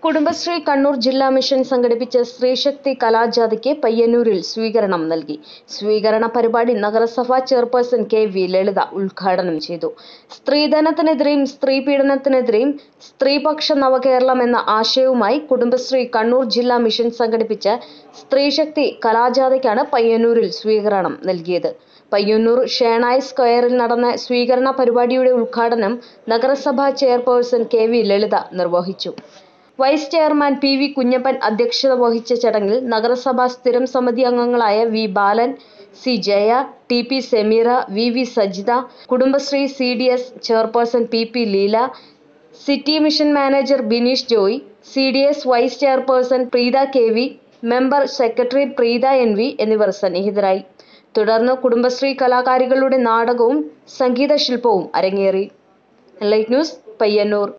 കുടുംബശ്രീ കണ്ണൂർ ജില്ലാ മിഷൻ സംഘടിപ്പിച്ച സ്ത്രീശക്തി കലാജാഥയ്ക്ക് പയ്യന്നൂരിൽ സ്വീകരണം നൽകി സ്വീകരണ പരിപാടി നഗരസഭാ ചെയർപേഴ്സൺ കെ വി ലളിത ഉദ്ഘാടനം ചെയ്തു സ്ത്രീധനത്തിനെതിരെയും സ്ത്രീപീഡനത്തിനെതിരെയും സ്ത്രീപക്ഷ നവകേരളം എന്ന ആശയവുമായി കുടുംബശ്രീ കണ്ണൂർ ജില്ലാ മിഷൻ സംഘടിപ്പിച്ച സ്ത്രീശക്തി കലാജാഥയ്ക്കാണ് പയ്യന്നൂരിൽ സ്വീകരണം നൽകിയത് പയ്യന്നൂർ ഷേണായ് സ്ക്വയറിൽ നടന്ന സ്വീകരണ പരിപാടിയുടെ ഉദ്ഘാടനം നഗരസഭാ ചെയർപേഴ്സൺ കെ വി ലളിത നിർവഹിച്ചു vice chairman P V Kunhappan അധ്യക്ഷത വഹിച്ച ചടങ്ങിൽ നഗരസഭാ സ്ഥിരം സമിതി അംഗങ്ങളായ V Balan C Jaya T P Semeera V V Sajitha Kudumbashree C D S chairperson P P Leela city mission manager Bineesh Joy C D S vice chairperson Preetha K V member secretary Preetha N V എന്നിവർ സന്നിഹിതരായി തുടർന്ന് കുടുംബശ്രീ കലാകാരികളുടെ നാടകവും സംഗീത ശില്പവും അരങ്ങേറി ലൈറ്റ് ന്യൂസ് പയ്യന്നൂർ